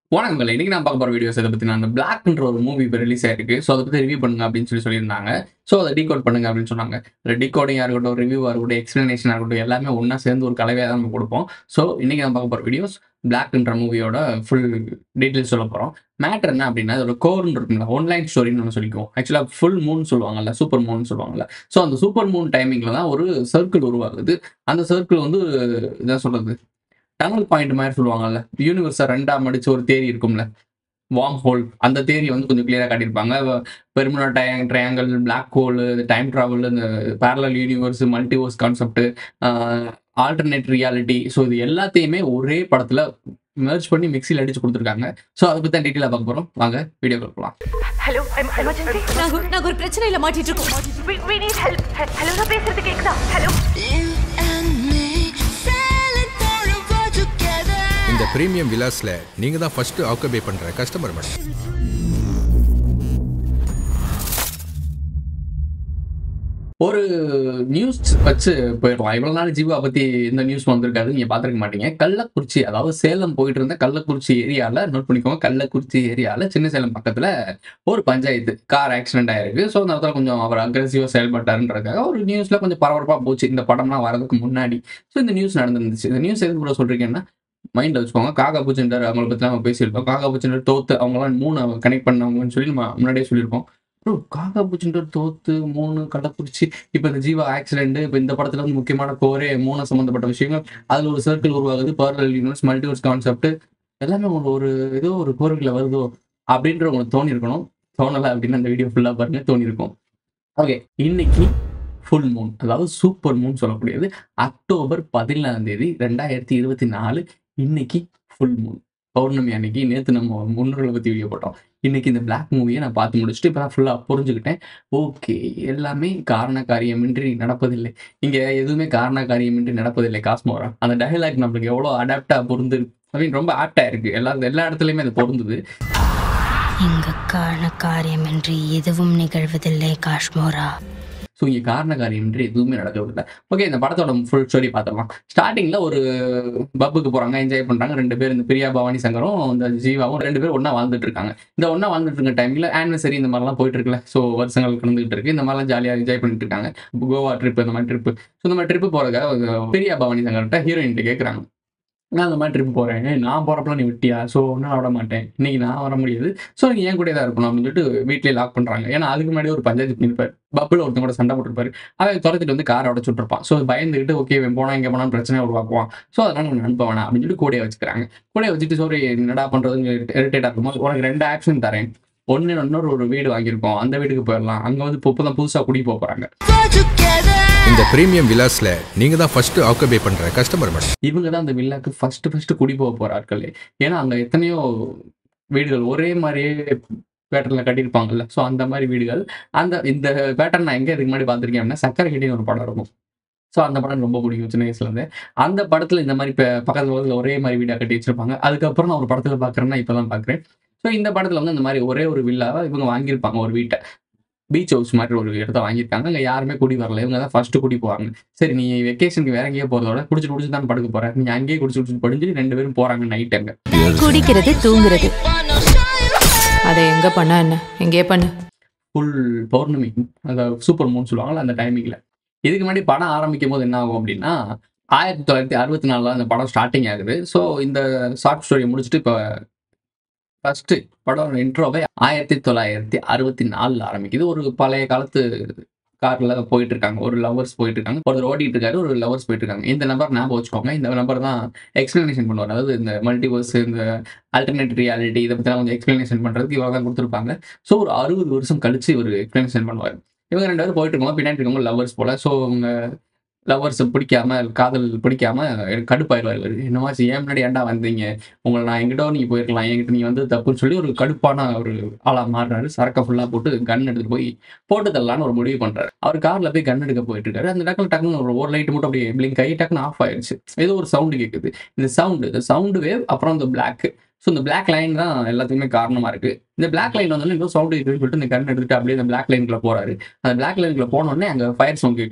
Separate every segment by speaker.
Speaker 1: வணக்கங்கள் இன்னைக்கு நான் பார்க்க போற வீடியோஸ் இதை பத்தி நான் பிளாக்ன்ற ஒரு மூவி இப்போ ரிலீஸ் ஆயிருக்கு ஸோ அதை பத்தி ரிவ்யூ பண்ணுங்க அப்படின்னு சொல்லி சொல்லியிருந்தாங்க ஸோ அதை டீகோட் பண்ணுங்க அப்படின்னு சொன்னாங்க இல்லை டீகோடிங்காக இருக்கட்டும் ரிவ்யூவாக இருக்கட்டும் எக்ஸ்பிளனேஷனாக இருக்கட்டும் எல்லாமே ஒன்றா சேர்ந்து ஒரு கலவையாக தான் நம்ம கொடுப்போம் ஸோ இன்னைக்கு நான் பார்க்க போற வீடியோஸ் பிளாக்ன்ற மூவியோட ஃபுல் டீட்டெயில்ஸ் சொல்ல போகிறோம் மேட்டர் என்ன அப்படின்னா அதோட கோர்னு இருக்குங்களா ஒன்லைன் ஸ்டோரின்னு ஒன்று சொல்லிக்குவோம் ஆக்சுவலாக ஃபுல் மூன் சொல்லுவாங்கல்ல சூப்பர் மூன் சொல்லுவாங்கல்ல ஸோ அந்த சூப்பர் மூன் டைமிங்கில் தான் ஒரு சர்க்கிள் உருவாகுது அந்த சர்க்கிள் வந்து என்ன சொல்றது டனல் பாயிண்ட் மாதிரி சொல்லுவாங்கல்ல யூனிவர்ஸை ரெண்டா மடிச்சு ஒரு தேரி இருக்கும்ல வார்ம் ஹோல் அந்த தேரி வந்து கொஞ்சம் கிளியராக காட்டியிருப்பாங்க பெருமினா டயங் triangle black hole time travel இந்த parallel universe multiverse concept alternate reality so இது எல்லாத்தையுமே ஒரே படத்தில் மெர்ஜ் பண்ணி மிக்சியில் அடிச்சு கொடுத்துருக்காங்க ஸோ அதை பற்றி தான் டீட்டெயிலாக பார்க்க போகிறோம் வாங்க வீடியோ போகலாம்
Speaker 2: ஹலோ எமர்ஜென்சி
Speaker 3: நாங்க நாங்க ஒரு பிரச்சனையில மாட்டிட்டு இருக்கோம்
Speaker 2: we we need help hello நான் பேசுறது கேக்குதா hello
Speaker 4: You and me failing forever together.
Speaker 5: இந்த பிரீமியம் விலாஸ்ல நீங்க தான் ஃபர்ஸ்ட் ஆக்குபை பண்ற கஸ்டமர் மேடம்
Speaker 1: ஒரு நியூஸ் வச்சு போயிடலாம் இவ்வளவு நாள் ஜீவா பத்தி இந்த நியூஸ் வந்திருக்காது நீங்க பாத்துருக்க மாட்டீங்க கள்ளக்குறிச்சி அதாவது சேலம் போயிட்டு இருந்த கள்ளக்குறிச்சி ஏரியால நோட் பண்ணிக்கோங்க கள்ளக்குறிச்சி ஏரியால சின்ன சேலம் பக்கத்துல ஒரு பஞ்சாயத்து கார் ஆக்சிடென்ட் ஆயிருக்கு ஸோ அந்த இடத்துல கொஞ்சம் அவர் அக்ரெசிவா செயல்பட்டாருன்றதுக்காக ஒரு நியூஸ்ல கொஞ்சம் பரபரப்பா போச்சு இந்த படம்லாம் வரதுக்கு முன்னாடி ஸோ இந்த நியூஸ் நடந்துருந்துச்சு இந்த நியூஸ் எதுக்கு கூட சொல்றீங்கன்னா மைண்ட்ல வச்சுக்கோங்க காக்கா பூச்செண்டர் அவங்கள பத்தி நம்ம பேசியிருக்கோம் காக்கா பூச்செண்டர் தோத்து அவங்களாம் மூணு கனெக்ட் பண்ணவங்கன்னு சொல்லி நம்ம முன்னாடியே சொல்லியிருக்கோம் ப்ரோ காக்கா பூச்செண்டர் தோத்து மூணு கள்ளக்குறிச்சி இப்போ இந்த ஜீவா ஆக்சிடென்ட் இப்போ இந்த படத்துல வந்து முக்கியமான கோரே மூணு சம்பந்தப்பட்ட விஷயங்கள் அதுல ஒரு சர்க்கிள் உருவாகுது பர்ரல் யூனிவர்ஸ் மல்டிவர்ஸ் கான்செப்ட் எல்லாமே உங்களுக்கு ஒரு ஏதோ ஒரு கோரிக்கையில வருதோ அப்படின்ற உங்களுக்கு தோணி இருக்கணும் தோணலை அப்படின்னு அந்த வீடியோ ஃபுல்லா பாருங்க தோணி இருக்கும் ஓகே இன்னைக்கு ஃபுல் மூன் அதாவது சூப்பர் மூன் சொல்லக்கூடியது அக்டோபர் பதினேழாம் தேதி ரெண்டாயிரத்தி இருபத்தி நாலு இன்னைக்கு ஃபுல் மூன் பௌர்ணமி அன்னைக்கு நேற்று நம்ம முன்னோர்களை பற்றி வீடியோ போட்டோம் இன்னைக்கு இந்த பிளாக் மூவியை நான் பார்த்து முடிச்சுட்டு இப்போ நான் ஃபுல்லாக புரிஞ்சுக்கிட்டேன் ஓகே எல்லாமே காரண காரியமின்றி நடப்பதில்லை இங்கே எதுவுமே காரண காரியமின்றி நடப்பதில்லை காஸ்மோரா அந்த டயலாக் நம்மளுக்கு எவ்வளோ அடாப்டாக பொருந்து அப்படின்னு ரொம்ப ஆப்டாக இருக்குது எல்லா எல்லா இடத்துலையுமே அது பொருந்துது
Speaker 6: இங்கு காரண காரியமின்றி எதுவும் நிகழ்வதில்லை காஷ்மோரா
Speaker 1: ஸோ இங்கே காரண காரியமின்றி எதுவுமே நடக்கிறதில்ல ஓகே இந்த படத்தோட ஃபுல் ஸ்டோரி பார்த்துடலாம் ஸ்டார்டிங்கில் ஒரு பப்புக்கு போகிறாங்க என்ஜாய் பண்ணுறாங்க ரெண்டு பேர் இந்த பிரியா பவானி சங்கரும் இந்த ஜீவாவும் ரெண்டு பேரும் ஒன்றா வாழ்ந்துட்டு இருக்காங்க இந்த ஒன்றா வாழ்ந்துட்டு இருக்க டைமில் ஆனிவர்சரி இந்த மாதிரிலாம் போயிட்டு இருக்குல்ல ஸோ வருஷங்கள் கடந்துகிட்டு இருக்கு இந்த மாதிரிலாம் ஜாலியாக என்ஜாய் பண்ணிட்டு இருக்காங்க கோவா ட்ரிப் இந்த மாதிரி ட்ரிப்பு ஸோ இந்த மாதிரி ட்ரிப்பு போகிறதுக்காக பிரியா பவானி சங்கர்கிட்ட ஹீரோயின் கேட்குறாங்க நான் அந்த மாதிரி ட்ரிப் போகிறேன் நான் போகிறப்பலாம் நீ விட்டியா ஸோ ஒன்றும் நான் விட மாட்டேன் இன்னைக்கு நான் வர முடியாது ஸோ நீ என் கூட தான் இருக்கணும் அப்படின்னு சொல்லிட்டு வீட்லயே லாக் பண்ணுறாங்க ஏன்னா அதுக்கு முன்னாடி ஒரு பஞ்சாயத்து பண்ணியிருப்பார் பப்பில் ஒருத்தன் கூட சண்டை போட்டிருப்பாரு அவன் துரத்திட்டு வந்து காரை உடச்சு விட்டுருப்பான் ஸோ பயந்துக்கிட்டு ஓகே இவன் போனா இங்கே போனால் பிரச்சனை உருவாக்குவான் ஸோ அதனால நான் அனுப்ப வேணாம் அப்படின்னு சொல்லி கூடயே வச்சுக்கிறாங்க கூடயே வச்சுட்டு சோரி என்னடா பண்ணுறதுன்னு இரிட்டேட்டாக இருக்கும்போது உனக்கு ரெண்டு ஆப்ஷன் தரேன் ஒன்று இன்னொரு ஒரு வீடு வாங்கியிருக்கோம் அந்த வீட்டுக்கு போயிடலாம் அங்கே வந்து இப்போ தான் புதுசாக குடி போக போகிறாங்க
Speaker 4: Forever together.
Speaker 5: இந்த பிரீமியம் விலாஸ்ல நீங்க தான் ஃபர்ஸ்ட் ஆக்குபை பண்ற கஸ்டமர் மேடம்
Speaker 1: இவங்க தான் அந்த வில்லாக்கு ஃபர்ஸ்ட் ஃபர்ஸ்ட் குடி போக போற ஆட்களே ஏன்னா அங்க எத்தனையோ வீடுகள் ஒரே மாதிரியே பேட்டர்ல கட்டியிருப்பாங்கல்ல ஸோ அந்த மாதிரி வீடுகள் அந்த இந்த பேட்டர்ன் நான் எங்க இதுக்கு முன்னாடி பார்த்துருக்கேன் அப்படின்னா சக்கரை கட்டின்னு ஒரு படம் இருக்கும் ஸோ அந்த படம் ரொம்ப பிடிக்கும் சின்ன வயசுல இருந்து அந்த படத்துல இந்த மாதிரி இப்போ பக்கத்துல பக்கத்துல ஒரே மாதிரி வீடா கட்டி வச்சிருப்பாங்க அதுக்கப்புறம் நான் ஒரு படத்துல பார்க்குறேன்னா இப்போ தான் பார்க்குறேன் ஸோ இந்த படத்துல வந்து இந்த மாதிரி ஒரே ஒரு வில்லாவை இவங்க வாங்கியிருப்பாங்க ஒரு வீட்டை பீச் ஹவுஸ் மாதிரி ஒரு இடத்த வாங்கியிருக்காங்க அங்கே யாருமே குடி வரல இவங்க தான் ஃபர்ஸ்ட் குடி போவாங்க சரி நீ வெக்கேஷனுக்கு வேற எங்கேயோ போறதோட குடிச்சு குடிச்சு தான் படுக்க போற நீ அங்கேயே குடிச்சு குடிச்சு படிஞ்சு ரெண்டு பேரும் போறாங்க நைட் அங்க
Speaker 3: குடிக்கிறது தூங்குறது
Speaker 4: Wanna shine
Speaker 3: அதை எங்க பண்ண என்ன எங்கே பண்ணு
Speaker 1: ஃபுல் பௌர்ணமி அந்த சூப்பர் மூன் சொல்லுவாங்கல்ல அந்த டைமிங்ல இதுக்கு முன்னாடி படம் ஆரம்பிக்கும் போது என்ன ஆகும் அப்படின்னா ஆயிரத்தி தொள்ளாயிரத்தி அறுபத்தி நாலுல அந்த படம் ஸ்டார்டிங் ஆகுது ஸோ இந்த ஷார்ட் ஸ்டோரியை முடிச்சுட்டு இப்போ ஃபர்ஸ்ட் படம் இன்ட்ரோவே ஆயிரத்தி தொள்ளாயிரத்தி அறுபத்தி நாலுல ஆரம்பிக்குது ஒரு பழைய காலத்து கார்ல போயிட்டு இருக்காங்க ஒரு லவர்ஸ் போயிட்டு இருக்காங்க ஒருத்தர் ஓட்டிட்டு இருக்காரு ஒரு லவர்ஸ் போயிட்டு இருக்காங்க இந்த நம்பர் ஞாபகம் வச்சுக்கோங்க இந்த நம்பர் தான் எக்ஸ்பிளனேஷன் பண்ணுவார் அதாவது இந்த மல்டிவர்ஸ் இந்த ஆல்டர்னேட் ரியாலிட்டி இதை பற்றி கொஞ்சம் எக்ஸ்பிளனேஷன் பண்றதுக்கு இவங்க தான் கொடுத்துருப்பாங்க ஸோ ஒரு அறுபது வருஷம் கழிச்சு இவர் எக்ஸ்பிளனேஷன் பண்ணுவார் இவங்க ரெண்டு பேரும் போயிட்டு இருக்கோம் பின்னாடி இருக்கவங்க லவர்ஸ் போல ஸோ அவங்க லவர்ஸ் பிடிக்காம காதல் பிடிக்காம எனக்கு கடுப்பாயிருவார் இவர் என்னமாச்சு ஏன் முன்னாடி ஏன்டா வந்தீங்க உங்களை நான் எங்கிட்ட நீங்க போயிருக்கலாம் என்கிட்ட நீங்க வந்து தப்புன்னு சொல்லி ஒரு கடுப்பான ஒரு ஆளா மாறுறாரு சரக்கை ஃபுல்லா போட்டு கன் எடுத்துட்டு போய் போட்டு தரலான்னு ஒரு முடிவு பண்றாரு அவர் கார்ல போய் கன் எடுக்க போயிட்டு இருக்காரு அந்த டக்குனு டக்குனு ஒரு ஒரு லைட் மட்டும் அப்படியே பிளிங்க் ஆகி டக்குனு ஆஃப் ஆயிடுச்சு ஏதோ ஒரு சவுண்டு கேட்குது இந்த சவுண்டு இந்த சவுண்டு வேவ் அப்புறம் இந்த பிளாக் ஸோ இந்த பிளாக் லைன் தான் எல்லாத்துக்குமே காரணமா இருக்கு இந்த பிளாக் லைன் வந்து ஏதோ சவுண்ட் கேட்குதுன்னு சொல்லிட்டு இந்த கன் எடுத்துட்டு அப்படியே இந்த பிளாக் லைனுக்குள்ள போறாரு அந்த பிளாக் லைனுக்குள்ள போன உடனே அங்க ஃபயர் சவுண்ட் கேட்குது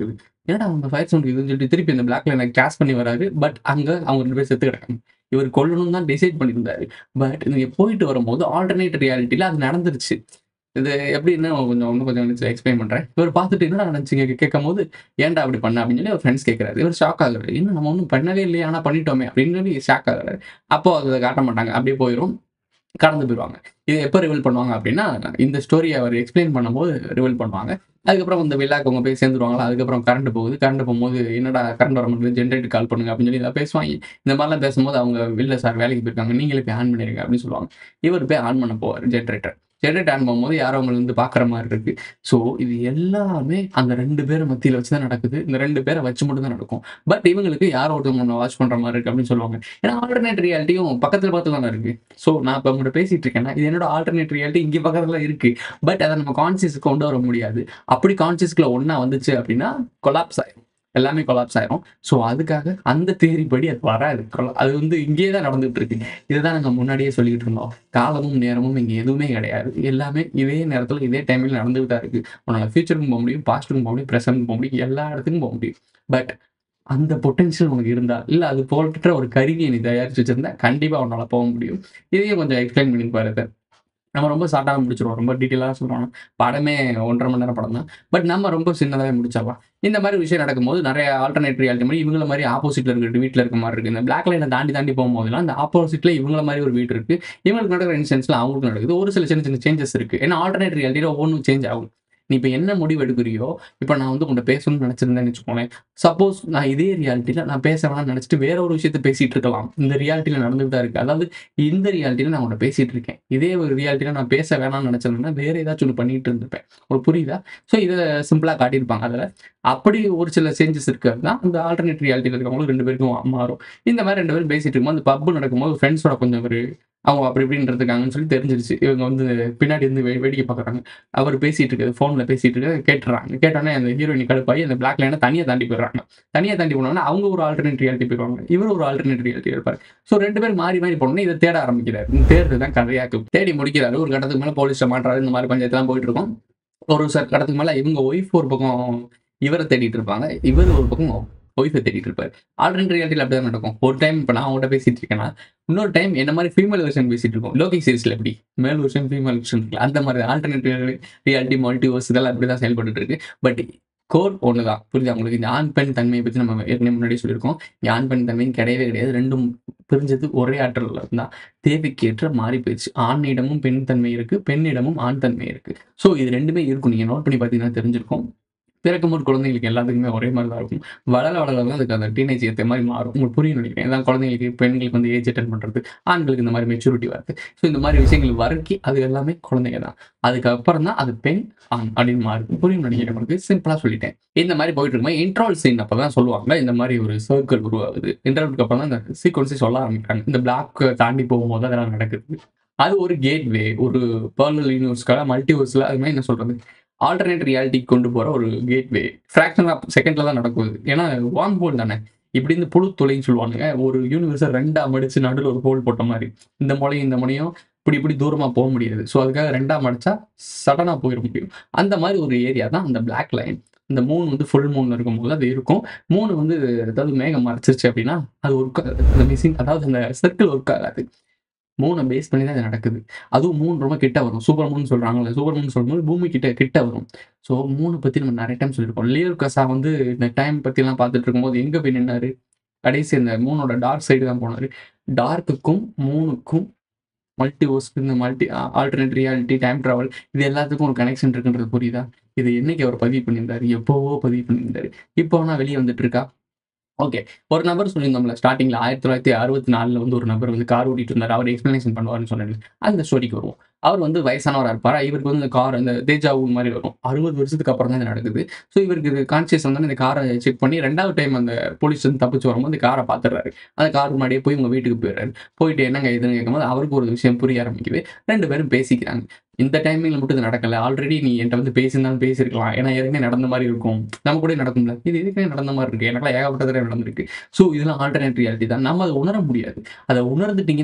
Speaker 1: என்னடா அவங்க ஃபயர் சவுண்ட் இதுன்னு சொல்லிட்டு திருப்பி அந்த பிளாக் லைனை கேஸ் பண்ணி வராரு பட் அங்க அவங்க ரெண்டு பேர் செத்து கிடக்காங்க இவர் கொல்லணும் தான் டிசைட் பண்ணியிருந்தாரு பட் நீங்க போயிட்டு வரும்போது ஆல்டர்னேட் ரியாலிட்டியில அது நடந்துருச்சு இது எப்படின்னு கொஞ்சம் இன்னும் கொஞ்சம் எக்ஸ்பிளைன் பண்றேன் இவர் பார்த்துட்டு என்னடா நினைச்சீங்க கேட்கும் போது ஏன்டா அப்படி பண்ண அப்படின்னு சொல்லி அவர் ஃப்ரெண்ட்ஸ் கேட்கறாரு இவர் ஷாக் ஆகுறாரு இன்னும் நம்ம ஒன்றும் பண்ணவே இல்லையா ஆனா பண்ணிட்டோமே அப்படின்னு சொல்லி ஷாக் ஆகுறாரு அப்போ அதை காட்ட மாட்டாங்க அப்படியே போயிடும் கடந்து போயிடுவாங்க இது எப்போ ரிவீல் பண்ணுவாங்க அப்படின்னா இந்த ஸ்டோரியை அவர் எக்ஸ்பிளைன் பண்ணும்போது ரிவீல் பண்ணுவாங்க அதுக்கப்புறம் இந்த விழாக்கு அவங்க போய் சேர்ந்துருவாங்களா அதுக்கப்புறம் கரண்ட் போகுது கரண்ட் போகும்போது என்னடா கரண்ட் வர மாட்டேங்குது ஜென்ரேட்டர் கால் பண்ணுங்க அப்படின்னு சொல்லி எல்லாம் பேசுவாங்க இந்த மாதிரிலாம் பேசும்போது அவங்க இல்லை சார் வேலைக்கு போயிருக்காங்க நீங்களே போய் ஆன் பண்ணிருங்க அப்படின்னு சொல்லுவாங்க இவர் போய் ஆன் பண்ண போவார் ஜென்ரேட்டர் ஜென்ரேட் ஆன் பண்ணும்போது யாரோ அவங்களை வந்து பார்க்குற மாதிரி இருக்கு ஸோ இது எல்லாமே அந்த ரெண்டு பேரை மத்தியில் வச்சு தான் நடக்குது இந்த ரெண்டு பேரை வச்சு மட்டும் தான் நடக்கும் பட் இவங்களுக்கு யாரோ ஒருத்தவங்க வாட்ச் பண்ற மாதிரி இருக்கு அப்படின்னு சொல்லுவாங்க ஏன்னா ஆல்டர்னேட் ரியாலிட்டியும் பக்கத்துல பக்கத்துல தானே இருக்கு ஸோ நான் இப்போ உங்கள்கிட்ட பேசிட்டு இருக்கேன்னா இது என்னோட ஆல்டர்னேட் ரியாலிட்டி இங்கே பக்கத்துல இருக்கு பட் அதை நம்ம கான்சியஸ் கொண்டு வர முடியாது அப்படி கான்சியஸ்க்குள்ள ஒன்றா வந்துச்சு அப்படின்னா கொலாப்ஸ் ஆயிரும் எல்லாமே கொலாப்ஸ் ஆயிரும் ஸோ அதுக்காக அந்த தேரி படி அது வராது கொலா- அது வந்து இங்கேயே தான் நடந்துட்டு இருக்கு இதுதான் நாங்கள் முன்னாடியே சொல்லிட்டு இருந்தோம் காலமும் நேரமும் இங்கே எதுவுமே கிடையாது எல்லாமே இதே நேரத்தில் இதே டைமில் நடந்துகிட்டு தான் இருக்கு உன்னோட ஃபியூச்சருக்கும் போக முடியும் பாஸ்ட்டுக்கும் போக முடியும் ப்ரெசன்ட்க்கும் போக முடியும் எல்லா இடத்துக்கும் போக முடியும் பட் அந்த பொட்டன்ஷியல் உனக்கு இருந்தா இல்லை அது போன்ற ஒரு கருவியை நீ தயாரிச்சு வச்சிருந்தா கண்டிப்பாக உன்னால் போக முடியும் இதையும் கொஞ்சம் எக்ஸ்பிளைன் பண்ணி பாருங்க நம்ம ரொம்ப ஷார்ட்டாக முடிச்சிருவோம் ரொம்ப டீட்டெயிலாக சொல்கிறோம் படமே ஒன்றரை மணி நேரம் படம் தான் பட் நம்ம ரொம்ப சின்னதாகவே முடிச்சிடலாம் இந்த மாதிரி விஷயம் நடக்கும்போது நிறைய ஆல்டர்னேட் ரியாலிட்டி மாதிரி இவங்கள மாதிரி ஆப்போசிட்ல இருக்கிற வீட்டில் இருக்க மாதிரி இருக்கு இந்த பிளாக் லைனை தாண்டி தாண்டி போகும்போதெல்லாம் அந்த ஆப்போசிட்ல இவங்கள மாதிரி ஒரு வீடு இருக்கு இவங்களுக்கு நடக்கிற இன்சென்ஸ்ல அவங்களுக்கு நடக்குது ஒரு சில சின்ன சின்ன சேஞ்சஸ் இருக்கு ஏன்னா ஆல்டர்னேட் ரியாலிட்டியில் ஒவ்வொன்றும் சேஞ்ச் ஆகும் நீ இப்போ என்ன முடிவு எடுக்கிறியோ இப்போ நான் வந்து உங்கள்கிட்ட பேசணும்னு நினச்சிருந்தேன்னு வச்சுக்கோங்களேன் சப்போஸ் நான் இதே ரியாலிட்டியில் நான் பேச வேணாம்னு நினச்சிட்டு வேற ஒரு விஷயத்த பேசிட்டு இருக்கலாம் இந்த ரியாலிட்டியில் நடந்துட்டு தான் இருக்கு அதாவது இந்த ரியாலிட்டியில் நான் உன்கிட்ட பேசிட்டு இருக்கேன் இதே ஒரு ரியாலிட்டியில் நான் பேச வேணாம்னு நினச்சிருந்தேன்னா வேற ஏதாச்சும் ஒன்று பண்ணிட்டு இருந்திருப்பேன் உங்களுக்கு புரியுதா ஸோ இதை சிம்பிளாக காட்டியிருப்பாங்க அதில் அப்படி ஒரு சில சேஞ்சஸ் இருக்கிறது தான் அந்த ஆல்டர்னேட் ரியாலிட்டியில் இருக்கவங்களும் ரெண்டு பேருக்கும் மாறும் இந்த மாதிரி ரெண்டு பேரும் பேசிட்டு இருக்கும்போது அந்த பப்பு நடக்கும்போது ஃப்ரெண்ட்ஸோட கொஞ்சம் ஒரு அவங்க அப்படி இப்படின்னு இருக்காங்கன்னு சொல்லி தெரிஞ்சிருச்சு இவங்க வந்து பின்னாடி இருந்து வே- வேடிக்கை பார்க்குறாங்க அவர் பேசிட்டு இருக்குது ஃபோனில் பேசிட்டு இருக்க கேட்டுறாங்க கேட்டோன்னே அந்த ஹீரோயின் கடுப்பாகி அந்த பிளாக் லைனை தனியாக தாண்டி போயிடுறாங்க தனியாக தாண்டி போனோன்னா அவங்க ஒரு ஆல்டர்னேட் ரியாலிட்டி போயிடுவாங்க இவர் ஒரு ஆல்டர்னேட் ரியாலிட்டி இருப்பார் ஸோ ரெண்டு பேரும் மாறி மாறி போனோன்னே இதை தேட ஆரம்பிக்கிறார் இந்த தேடுறது தான் கதையாக்கு தேடி முடிக்கிறாரு ஒரு கட்டத்துக்கு மேலே போலீஸை மாட்டுறாரு இந்த மாதிரி பஞ்சாயத்துலாம் போயிட்டு இருக்கும் ஒரு சார் கடத்துக்கு மேலே இவங்க ஒய்ஃப் ஒரு பக்கம் இவரை தேடிட்டு இருப்பாங்க இவர் ஒரு பக்கம் ஒய்ஃபை தேடிட்டு இருப்பாரு ஆல்டர்னேட் ரியாலிட்டியில் அப்படி தான் நடக்கும் ஒரு டைம் இப்போ நான் அவங்கள்ட்ட பேசிட்டு இருக்கேன்னா இன்னொரு டைம் என்ன மாதிரி ஃபீமேல் வெர்ஷன் பேசிட்டு இருக்கோம் லோகி சீரிஸ்ல எப்படி மேல் வெர்ஷன் ஃபீமேல் வெர்ஷன் இருக்குல்ல அந்த மாதிரி ஆல்டர்னேட் ரியாலிட்டி மல்டிவர்ஸ் இதெல்லாம் அப்படி தான் செயல்பட்டு இருக்கு பட் கோர் ஒன்று தான் புரியுதா உங்களுக்கு இந்த ஆண் பெண் தன்மையை பற்றி நம்ம ஏற்கனவே முன்னாடி சொல்லியிருக்கோம் இந்த ஆண் பெண் தன்மையும் கிடையவே கிடையாது ரெண்டும் பிரிஞ்சது ஒரே ஆற்றல் தான் தேவைக்கேற்ற மாறி போயிடுச்சு ஆணிடமும் பெண் தன்மை இருக்கு பெண்ணிடமும் ஆண் தன்மை இருக்கு ஸோ இது ரெண்டுமே இருக்கும் நீங்க நோட் பண்ணி பார்த்தீங்கன்னா தெரிஞ்சிருக்கும் பிறக்கும் போது குழந்தைங்களுக்கு எல்லாத்துக்குமே ஒரே மாதிரி தான் இருக்கும் வளர வளர தான் அதுக்கு அந்த டீனேஜ் ஏற்ற மாதிரி மாறும் உங்களுக்கு புரியும் நினைக்கிறேன் இதான் குழந்தைங்களுக்கு பெண்களுக்கு வந்து ஏஜ் அட்டன் பண்ணுறது ஆண்களுக்கு இந்த மாதிரி மெச்சூரிட்டி வருது ஸோ இந்த மாதிரி விஷயங்கள் வரைக்கும் அது எல்லாமே குழந்தைங்க தான் அதுக்கப்புறம் தான் அது பெண் ஆண் அப்படின்னு மாறுது புரியும் நினைக்கிறேன் உங்களுக்கு சிம்பிளாக சொல்லிட்டேன் இந்த மாதிரி போயிட்டு இருக்கும்போது இன்ட்ரோல் சீன் அப்போ தான் சொல்லுவாங்க இந்த மாதிரி ஒரு சர்க்கிள் உருவாகுது இன்டர்வலுக்கு அப்புறம் தான் இந்த சீக்வன்ஸே சொல்ல ஆரம்பிக்கிறாங்க இந்த பிளாக் தாண்டி போகும்போது அதெல்லாம் நடக்குது அது ஒரு கேட்வே ஒரு பர்னல் யூனிவர்ஸ்க்காக மல்டிவர்ஸில் அது மாதிரி என்ன சொல்றது ஆல்டர்னேட் ரியாலிட்டி கொண்டு போற ஒரு கேட்வே ஃப்ராக்ஷன் ஆஃப் செகண்ட்ல தான் நடக்குது ஏன்னா வான் ஹோல் தானே இப்படி இந்த புழு தொலைன்னு சொல்லுவாங்க ஒரு யூனிவர்ஸை ரெண்டா மடிச்சு நடுவில் ஒரு ஹோல் போட்ட மாதிரி இந்த முனையும் இந்த முனையும் இப்படி இப்படி தூரமா போக முடியாது ஸோ அதுக்காக ரெண்டா மடிச்சா சடனா போயிட முடியும் அந்த மாதிரி ஒரு ஏரியா தான் அந்த பிளாக் லைன் இந்த மூணு வந்து ஃபுல் மூணு இருக்கும்போது அது இருக்கும் மூணு வந்து ஏதாவது மேகம் மறைச்சிருச்சு அப்படின்னா அது ஒர்க் ஆகாது அந்த மிஷின் அதாவது அந்த சர்க்கிள் ஒர்க் ஆகாது மூணை பேஸ் பண்ணி தான் இது நடக்குது அதுவும் மூணு ரொம்ப கிட்ட வரும் சூப்பர் மூன் சொல்றாங்கல்ல சூப்பர் மூன் சொல்லும்போது பூமி கிட்ட கிட்ட வரும் ஸோ மூணு பத்தி நம்ம நிறைய டைம் சொல்லியிருக்கோம் லியர் கசா வந்து இந்த டைம் பத்திலாம் பார்த்துட்டு இருக்கும்போது எங்க போய் நின்னாரு கடைசி அந்த மூணோட டார்க் சைடு தான் போனாரு டார்க்குக்கும் மூணுக்கும் மல்டிவர்ஸ்க்கு இந்த multi alternate reality time travel இது எல்லாத்துக்கும் ஒரு கனெக்ஷன் இருக்குன்றது புரியுதா இது என்னைக்கு அவர் பதிவு பண்ணியிருந்தாரு எப்போவோ பதிவு பண்ணியிருந்தாரு இப்போ ஆனால் வெளியே வந்துட்டு இருக்கா ஓகே ஒரு நபர் சொல்லியிருந்தோம்ல ஸ்டார்டிங்ல ஆயிரத்தி தொள்ளாயிரத்தி அறுபத்தி நாலுல வந்து ஒரு நபர் வந்து கார் ஓட்டிட்டு இருந்தார் அவர் எக்ஸ்பிளனேஷன் பண்ணுவார்னு சொன்னாரு அந்த ஸ்டோரிக்கு வருவோம் அவர் வந்து வயசானவராக இருப்பார் இவருக்கு வந்து இந்த கார் அந்த தேஜாவு மாதிரி வரும் அறுபது வருஷத்துக்கு அப்புறம் தான் இது நடக்குது ஸோ இவருக்கு இது கான்சியஸ் வந்து இந்த காரை செக் பண்ணி ரெண்டாவது டைம் அந்த போலீஸ் வந்து தப்பிச்சு வரும்போது அந்த காரை பார்த்துறாரு அந்த கார் முன்னாடியே போய் உங்க வீட்டுக்கு போயிடுறாரு போயிட்டு என்னங்க இதுன்னு கேட்கும்போது அவருக்கு ஒரு விஷயம் புரிய ஆரம்பிக்குது ரெண்டு பேரும் பேசிக்கிறாங்க இந்த டைமிங்ல மட்டும் இது நடக்கல ஆல்ரெடி நீ என்கிட்ட வந்து பேசியிருந்தாலும் பேசியிருக்கலாம் ஏன்னா ஏற்கனவே நடந்த மாதிரி இருக்கும் நம்ம கூட நடக்கும்ல இது எதுக்குமே நடந்த மாதிரி இருக்கு எனக்குலாம் ஏகப்பட்ட தடவை நடந்திருக்கு ஸோ இதெல்லாம் ஆல்டர்னேட் ரியாலிட்டி தான் நம்ம அதை உணர முடியாது அதை உணர்ந்துட்டீங்கன்னா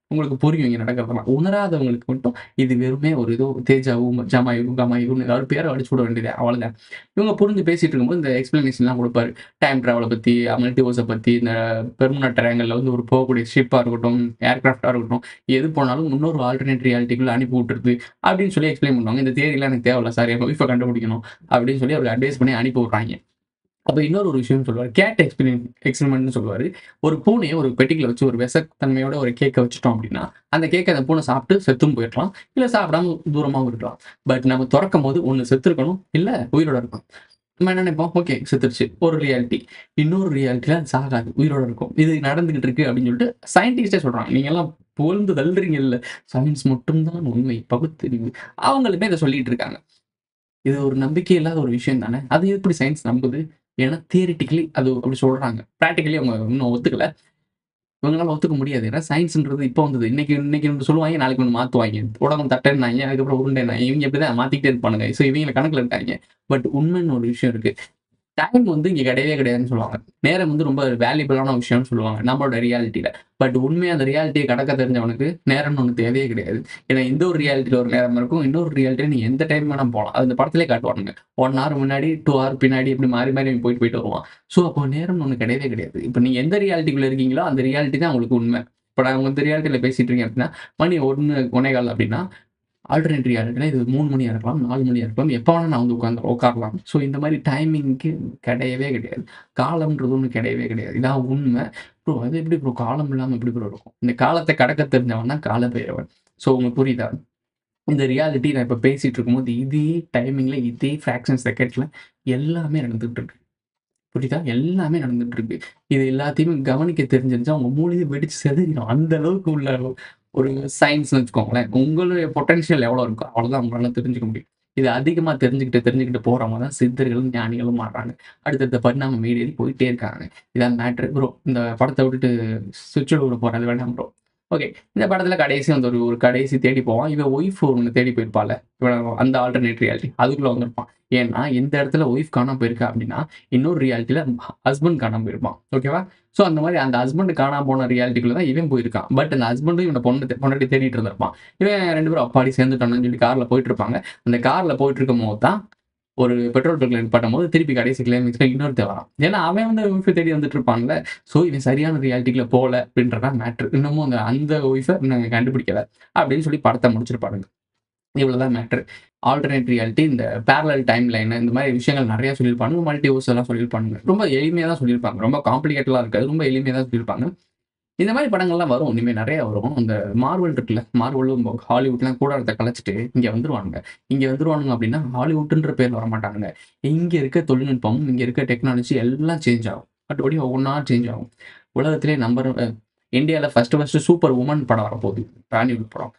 Speaker 1: உங்களுக்கு புரியும் இங்கே நடக்கிறதெல்லாம் உணராதவங்களுக்கு மட்டும் இது வெறுமே ஒரு ஏதோ தேஜாவும் ஜமாயும் கமாயும் ஏதாவது பேரை அடிச்சு விட வேண்டியது அவ்வளோதான் இவங்க புரிஞ்சு பேசிட்டு இருக்கும்போது இந்த எக்ஸ்பிளனேஷன்லாம் கொடுப்பாரு டைம் ட்ராவலை பற்றி மல்டிவர்ஸை பற்றி இந்த பெர்மனா ட்ரையாங்கலில் வந்து ஒரு போகக்கூடிய ஷிப்பாக இருக்கட்டும் ஏர்கிராஃப்டாக இருக்கட்டும் எது போனாலும் இன்னொரு ஆல்டர்னேட் ரியாலிட்டிக்குள்ள அனுப்பி விட்டுருது அப்படின்னு சொல்லி எக்ஸ்பிளைன் பண்ணுவாங்க இந்த தேதியெல்லாம் எனக்கு தேவையில்ல சார் என் ஒய்ஃபை கண்டுபிடிக்கணும் அப்படின்னு சொல்லி அவருக்கு அட்வைஸ் பண்ணி அனுப்பி விட்றாங்க அப்போ இன்னொரு ஒரு விஷயம் சொல்லுவார் கேட் எக்ஸ்பிரிமெண்ட் எக்ஸ்பெரிமெண்ட்னு சொல்லுவார் ஒரு பூனையை ஒரு பெட்டிக்கில் வச்சு ஒரு விசத்தன்மையோட ஒரு கேக்கை வச்சுட்டோம் அப்படின்னா அந்த கேக்கை அந்த பூனை சாப்பிட்டு செத்தும் போயிடலாம் இல்லை சாப்பிடாம தூரமாகவும் இருக்கலாம் பட் நம்ம திறக்கும் போது ஒன்று செத்து இருக்கணும் இல்லை உயிரோட இருக்கும் நம்ம என்ன நினைப்போம் ஓகே செத்துருச்சு ஒரு ரியாலிட்டி இன்னொரு ரியாலிட்டியில் அது சாகாது உயிரோட இருக்கும் இது நடந்துகிட்டு இருக்கு அப்படின்னு சொல்லிட்டு சயின்டிஸ்டே சொல்கிறாங்க நீங்கெல்லாம் புகழ்ந்து தள்ளுறீங்க இல்லை சயின்ஸ் மட்டும்தான் உண்மை பகுத்தறிவு அவங்களுமே இதை சொல்லிட்டு இருக்காங்க இது ஒரு நம்பிக்கை இல்லாத ஒரு விஷயம் தானே அது எப்படி சயின்ஸ் நம்புது ஏன்னா தியரிட்டிக்கலி அது அப்படி சொல்றாங்க ப்ராக்டிக்கலி அவங்க இன்னும் ஒத்துக்கல இவங்களால ஒத்துக்க முடியாது ஏன்னா சயின்ஸ்ன்றது இப்போ வந்தது இன்னைக்கு இன்னைக்கு ஒன்று சொல்லுவாங்க நாளைக்கு ஒன்று மாற்றுவாங்க உடம்பு தட்டேன்னாங்க அதுக்கப்புறம் உருண்டேனாங்க இவங்க இப்படி தான் மாற்றிக்கிட்டே இருப்பானுங்க ஸோ இவங்க கணக்கில் இருக்காங்க பட் உண்மைன்னு ஒரு விஷயம் இருக்கு டைம் வந்து இங்கே கிடையவே கிடையாதுன்னு சொல்லுவாங்க நேரம் வந்து ரொம்ப வேல்யூபிளான விஷயம்னு சொல்லுவாங்க நம்மளோட ரியாலிட்டியில பட் உண்மையாக அந்த ரியாலிட்டியை கடக்க தெரிஞ்சவனுக்கு நேரம்னு ஒன்று தேவையே கிடையாது ஏன்னா இந்த ஒரு ரியாலிட்டியில் ஒரு நேரம் இருக்கும் இன்னொரு ரியாலிட்டியில் நீ எந்த டைம் வேணால் போகலாம் அது இந்த படத்திலே காட்டுவானுங்க ஒன் ஹவர் முன்னாடி டூ ஹவர் பின்னாடி இப்படி மாறி மாறி அவன் போயிட்டு போயிட்டு வருவான் ஸோ அப்போ நேரம் ஒன்று கிடையவே கிடையாது இப்போ நீங்கள் எந்த ரியாலிட்டிக்குள்ள இருக்கீங்களோ அந்த ரியாலிட்டி தான் உங்களுக்கு உண்மை இப்போ நான் உங்க இந்த ரியாலிட்டியில் பேசிட்டு இருக்கேன் அப்படின்னா மணி ஒன்று ஒன்னே கால் அப்படின்னா ஆல்டர்னேட் ரியாலிட்டியில் இது மூணு மணியாக இருக்கலாம் நாலு மணியாக இருக்கலாம் எப்போ வேணால் நான் வந்து உட்காந்து உட்காரலாம் ஸோ இந்த மாதிரி டைமிங்க்கு கிடையவே கிடையாது காலம்ன்றது ஒன்று கிடையவே கிடையாது இதான் உண்மை ப்ரோ அது எப்படி ப்ரோ காலம் இல்லாமல் எப்படி ப்ரோ இருக்கும் இந்த காலத்தை கடக்க தெரிஞ்சவன் தான் கால பெயரவன் ஸோ உங்களுக்கு புரியுதா இந்த ரியாலிட்டி நான் இப்போ பேசிட்டு இருக்கும்போது இதே டைமிங்கில் இதே ஃப்ராக்ஷன் செகண்ட்ஸில் எல்லாமே நடந்துகிட்டு இருக்கு புரியுதா எல்லாமே நடந்துட்டு இருக்கு இது எல்லாத்தையுமே கவனிக்க தெரிஞ்சிருந்தா உங்க மூளையை வெடிச்சு செதறிடும் அந்த அளவுக்கு உள்ள ஒரு சயின்ஸ்னு வச்சுக்கோங்களேன் உங்களுடைய பொட்டன்ஷியல் எவ்வளோ இருக்கோ அவ்வளோதான் உங்களால தெரிஞ்சுக்க முடியும் இது அதிகமாக தெரிஞ்சுக்கிட்டு தெரிஞ்சுக்கிட்டு போகிறவங்க தான் சித்தர்களும் ஞானிகளும் மாறுறாங்க அடுத்தடுத்த பரிணாம மீடியல் போயிட்டே இருக்காங்க இதான் மேட்ரு ப்ரோ இந்த படத்தை விட்டுட்டு சுவிட்சில் விட போகிறது வேண்டாம் ப்ரோ ஓகே இந்த படத்தில் கடைசி வந்து ஒரு ஒரு கடைசி தேடி போவான் இவன் ஒய்ஃப் ஒன்று தேடி போயிருப்பாள் இவன் அந்த ஆல்டர்னேட் ரியாலிட்டி அதுக்குள்ளே வந்திருப்பான் ஏன்னா எந்த இடத்துல ஒய்ஃப் காணாம போயிருக்கா அப்படின்னா இன்னொரு ரியாலிட்டியில் ஹஸ்பண்ட் காணாம போயிருப்பான் ஓகேவா ஸோ அந்த மாதிரி அந்த ஹஸ்பண்ட் காணாம போன ரியாலிட்டிக்குள்ள தான் இவன் போயிருக்கான் பட் அந்த ஹஸ்பண்டும் இவனை பொண்ணு பொண்டாட்டி தேடிட்டு இருந்திருப்பான் இவன் ரெண்டு பேரும் அப்பாடி சேர்ந்துட்டானு சொல்லி காரில் போயிட்டு இருப்பாங்க அந்த காரில் போயிட்டு இருக்கும் போது தான் ஒரு பெட்ரோல் பங்க்ல நிப்பாட்டும் போது திருப்பி கடைசி கிளைமேக்ஸ்ல இன்னொருத்த வரான் ஏன்னா அவன் வந்து ஒய்ஃபை தேடி வந்துட்டு இருப்பான்ல ஸோ இவன் சரியான ரியாலிட்டிக்குள்ள போகல அப்படின்றதான் மேட்ரு இன்னமும் அந்த அந்த ஒய்ஃபை நாங்கள் கண்டுபிடிக்கல அப்படின்னு சொல்லி படத்தை முடிச்சிருப்பானுங்க இவ்வளவுதான் மேட்ரு ஆல்டர்னேட் ரியாலிட்டி இந்த பேரலல் டைம் லைன் இந்த மாதிரி விஷயங்கள் நிறைய சொல்லியிருப்பாங்க மல்டிவர்ஸ் எல்லாம் சொல்லியிருப்பாங்க ரொம்ப எளிமையாக தான் சொல்லியிருப்பாங்க ரொம்ப காம்ப்ளிகேட்டலாக இருக்காது ரொம்ப எளிமையாக தான் சொல்லியிருப்பாங்க இந்த மாதிரி படங்கள்லாம் வரும் இனிமேல் நிறைய வரும் இந்த மார்வல் இருக்குல்ல மார்வலும் ஹாலிவுட்லாம் கூடாரத்தை கலைச்சிட்டு இங்கே வந்துருவானுங்க இங்கே வந்துருவானுங்க அப்படின்னா ஹாலிவுட்ன்ற பேர் வர மாட்டானுங்க இங்கே இருக்க தொழில்நுட்பம் இங்கே இருக்க டெக்னாலஜி எல்லாம் சேஞ்ச் ஆகும் பட் ஒவ்வொன்றா சேஞ்ச் ஆகும் உலகத்திலே நம்பர் இந்தியாவில் ஃபர்ஸ்ட் ஃபர்ஸ்ட் சூப்பர் உமன் படம் வரப்போகுது பாலிவுட் படம்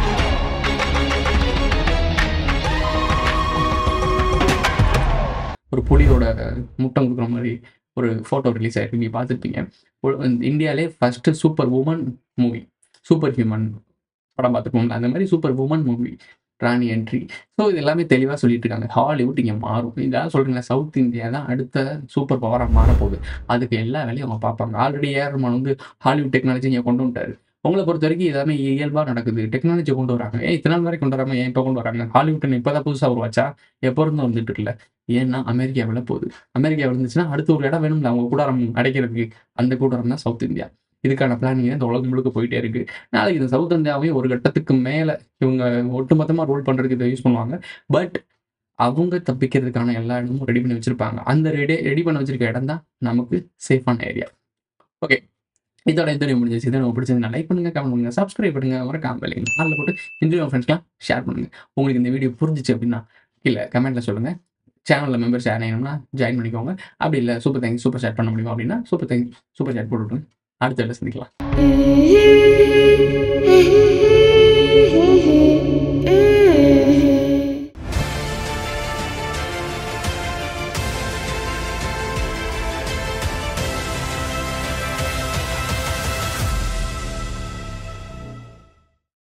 Speaker 1: ஒரு புலியோட முட்டம் கொடுக்குற மாதிரி ஒரு ஃபோட்டோ ரிலீஸ் ஆயிருக்கு நீங்கள் பார்த்துருப்பீங்க இந்தியாவிலே first superwoman movie superhuman படம் பார்த்துருப்போம்ல அந்த மாதிரி சூப்பர் உமன் மூவி ராணி என்ட்ரி ஸோ இது எல்லாமே தெளிவாக சொல்லிட்டு இருக்காங்க ஹாலிவுட் இங்கே மாறும் இதான் சொல்கிறீங்களா சவுத் இந்தியா தான் அடுத்த சூப்பர் பவராக மாறப்போகுது அதுக்கு எல்லா வேலையும் அவங்க பார்ப்பாங்க ஆல்ரெடி ஏஆர்மான் வந்து ஹாலிவுட் டெக்னாலஜி இங்கே கொண்டு வந்துட்டாரு உங்களை பொறுத்த வரைக்கும் எல்லாமே இயல்பாக நடக்குது டெக்னாலஜி கொண்டு வராங்க ஏன் இத்தனை நாள் வரைக்கும் கொண்டு வராம ஏன் இப்போ கொண்டு வராங்க ஹாலிவுட் இப்போ தான் புதுசாக உருவாச்சா எப்போ இருந்து வந்துட்டு இருக்குல்ல ஏன்னா அமெரிக்காவில் போகுது அமெரிக்கா இருந்துச்சுன்னா அடுத்த ஒரு இடம் வேணும்ல அவங்க கூடாரம் அடைக்கிறதுக்கு அந்த கூடாரம் தான் சவுத் இந்தியா இதுக்கான பிளானிங் இந்த உலகம் முழுக்க போயிட்டே இருக்கு நாளைக்கு இந்த சவுத் இந்தியாவையும் ஒரு கட்டத்துக்கு மேலே இவங்க ஒட்டுமொத்தமாக ரோல் பண்ணுறதுக்கு இதை யூஸ் பண்ணுவாங்க பட் அவங்க தப்பிக்கிறதுக்கான எல்லா இடமும் ரெடி பண்ணி வச்சிருப்பாங்க அந்த ரெடி ரெடி பண்ண வச்சிருக்க இடம் தான் நமக்கு சேஃபான ஏரியா ஓகே இதோட இந்த வீடியோ முடிஞ்சிச்சு இதை உங்களுக்கு பிடிச்சதுன்னா லைக் பண்ணுங்க கமெண்ட் பண்ணுங்க சப்ஸ்கிரைப் பண்ணுங்க மறக்காம இல்லைங்க அதில் போட்டு இந்த ஃப்ரெண்ட்ஸ்லாம் ஷேர் பண்ணுங்க உங்களுக்கு இந்த வீடியோ புரிஞ்சிச்சு அப்படின்னா இல்லை கமெண்ட்ல சொல்லுங்க சேனலில் மெம்பர்ஸ் ஆட் ஆகணும்னா ஜாயின் பண்ணிக்கோங்க அப்படி இல்லை சூப்பர் தேங்க்ஸ் சூப்பர் சேட் பண்ண முடியும் அப்படின்னா சூப்பர் தேங்க்ஸ் சூப்பர் சேட் போட்டு விட்டுருங்க அடுத்த வீடியோ சந்திக்கலாம்